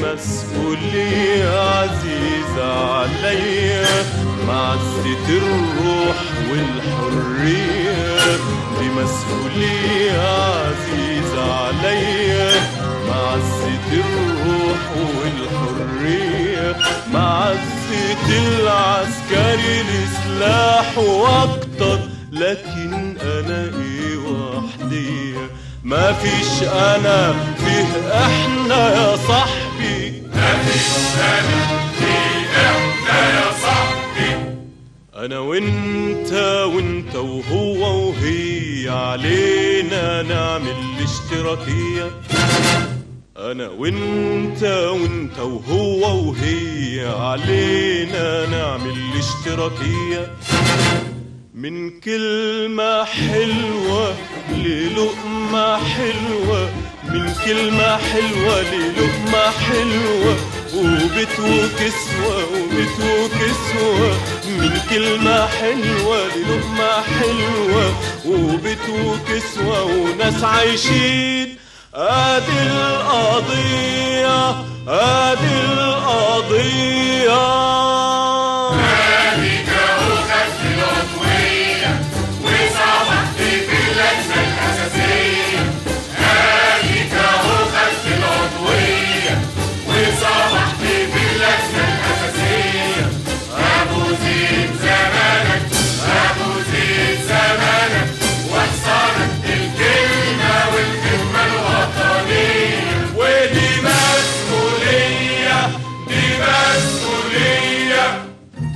مسؤولية عزيزة عليا معزة الروح والحرية دي مسؤولية عزيزة عليا معزة الروح والحرية معزة العسكري لسلاح واكتر لكن انا ايه وحدي ما فيش انا فيه احنا يا صاحبي انا وانت وانت وهو وهي علينا نعمل الاشتراكية انا وانت وانت وهو وهي علينا نعمل الاشتراكية من كلمة حلوة للقمة حلوة من كلمة حلوة للقمة حلوة وبيت وكسوة وبيت وكسوة من كلمة حلوة للقمة حلوة وبيت وكسوة وناس عايشين ادي القضية ادي القضية ودي مسؤولية دي مسؤولية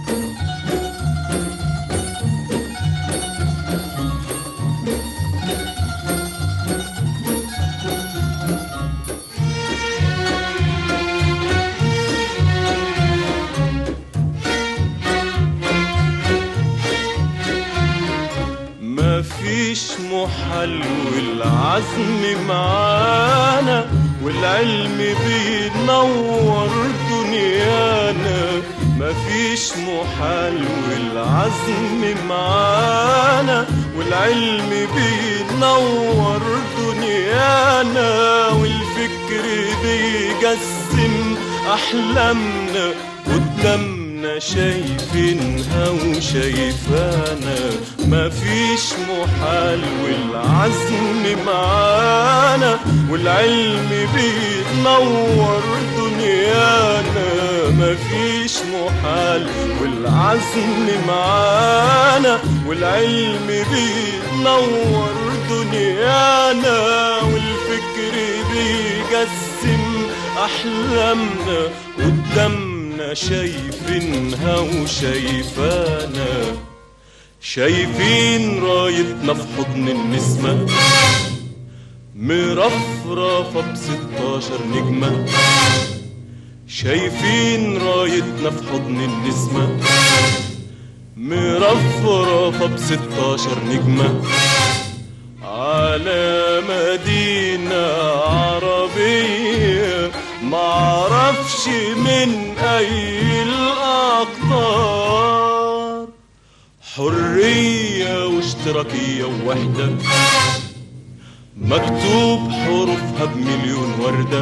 مفيش محل والعزم معانا والعلم بينور دنيانا مفيش محل والعزم معانا والعلم بينور دنيانا والفكر بيجسم أحلامنا قدامنا شايفينها وشايفانا مفيش محال والعزم معانا والعلم بينور دنيانا مفيش محال والعزم معانا والعلم بينور دنيانا والفكر بيجسم أحلامنا قدامنا شايفينها وشايفانا شايفين رايتنا في حضن النسمة مرفرفة بستاشر نجمة شايفين رايتنا في حضن النسمة مرفرفة بستاشر نجمة على مدينة عربية معرفش من أي الأقطار حرية واشتراكية ووحدة مكتوب حروفها بمليون وردة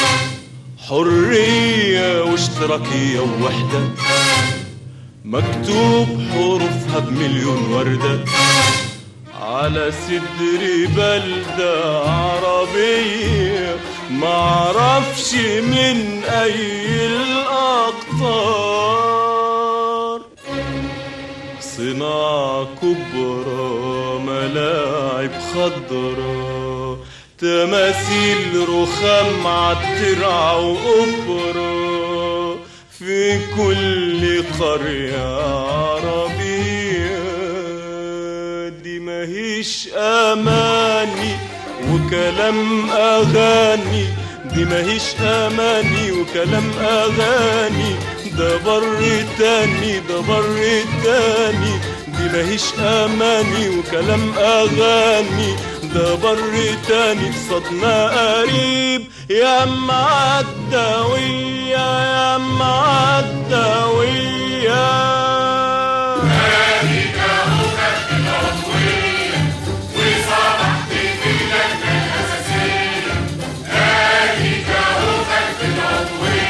حرية واشتراكية ووحدة مكتوب حروفها بمليون وردة على صدر بلدة عربية معرفش من أي الأقطار صناعة كبرى ملاعب خضرا تماثيل رخام عالترع وأوبرا في كل قرية عربية دي ماهيش أماني وكلام أغاني دي ماهيش أماني وكلام أغاني ده بر تاني ده بر تاني دي ماهيش أماني وكلام أغاني ده بر تاني صدنا قريب يا معدوية يا معدوية وصبحت في اللجنة الأساسية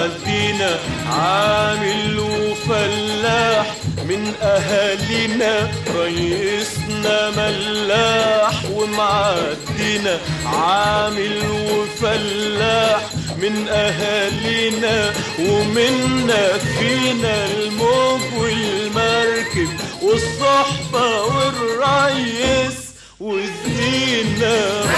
ومعدينا عامل وفلاح من أهالينا ريسنا ملاح ومعدينا عامل وفلاح من أهالينا ومنا فينا الموج والمركب والصحبة والريس والزينة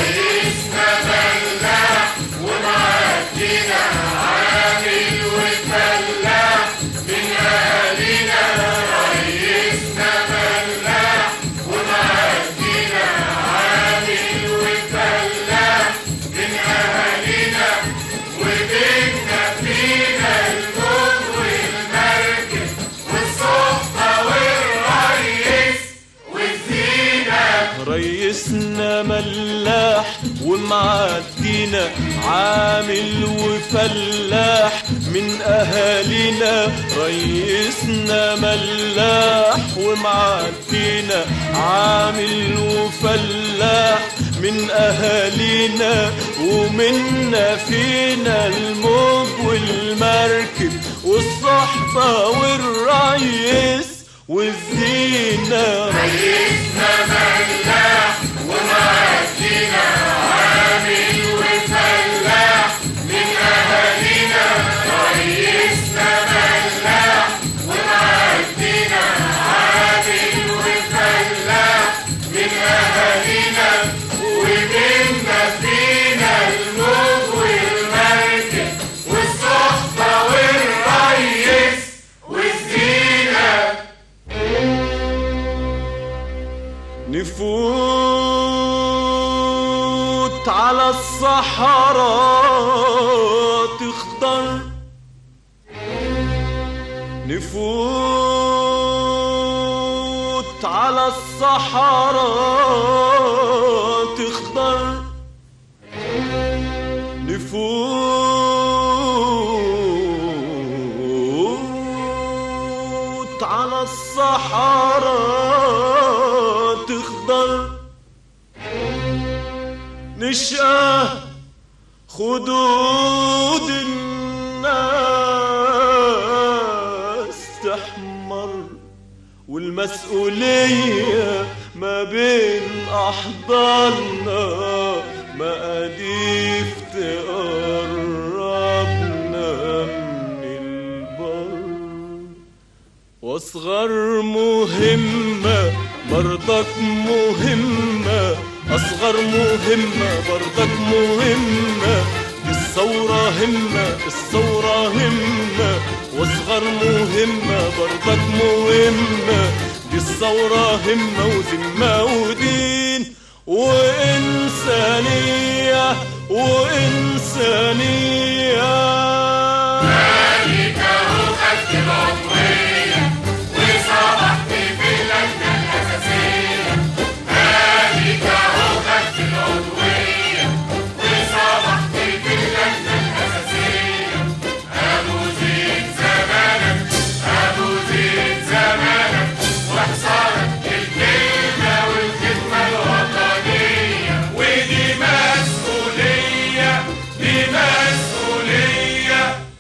ريسنا ملاح ومعدينا عامل وفلاح من أهالينا ريسنا ملاح ومعدينا عامل وفلاح من أهالينا ومنا فينا الموج والمركب والصحبة والريس والزينة نفوت على الصحراء تخضر نفوت على الصحراء تخضر نفوت على الصحراء تخضر نشأة خدود الناس تحمر والمسؤولية ما بين أحضاننا مقاديف تقربنا من البر واصغر مهمة برضك مهمة اصغر مهمة برضك مهمة دي الثورة همة الثورة همة واصغر مهمة برضك مهمة دي الثورة همة وذمة ودين وإنسانية وإنسانية ودي مسؤولية دي مسؤولية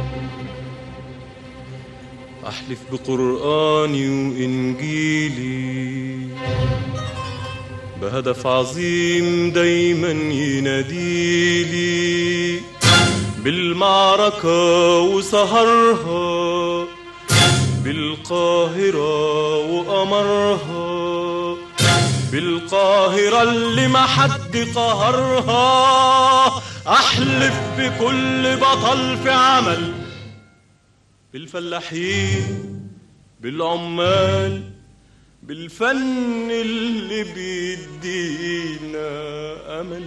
أحلف بقرآني وإنجيلي بهدف عظيم دايما يناديلي بالمعركة وسهرها بالقاهرة وقمرها بالقاهرة اللي ما حد قهرها أحلف بكل بطل في عمل بالفلاحين بالعمال بالفن اللي بيدينا أمل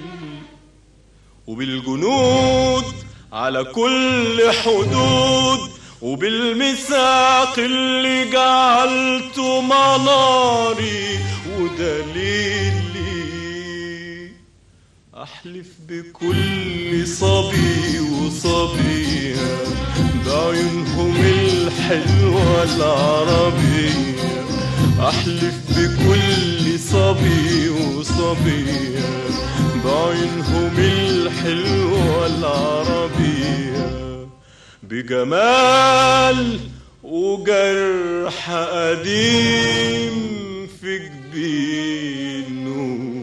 وبالجنود على كل حدود وبالميثاق اللي جعلته مناري ودليلي أحلف بكل صبي وصبية بعيونهم الحلوة العربية أحلف بكل صبي وصبية بعيونهم الحلوة العربية بجمال وجرح قديم في جبينه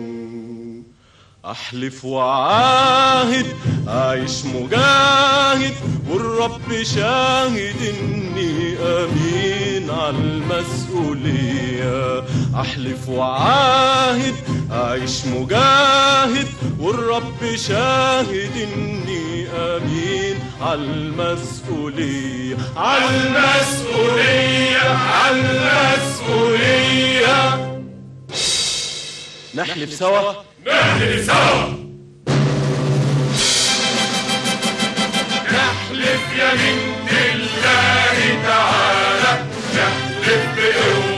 احلف وعاهد اعيش مجاهد والرب شاهد اني امين على المسؤوليه احلف وعاهد اعيش مجاهد والرب شاهد اني امين على المسؤوليه على المسؤوليه على المسؤوليه نحلف سوا نحلف سوا نحلف يمين الله تعالى نحلف بقوة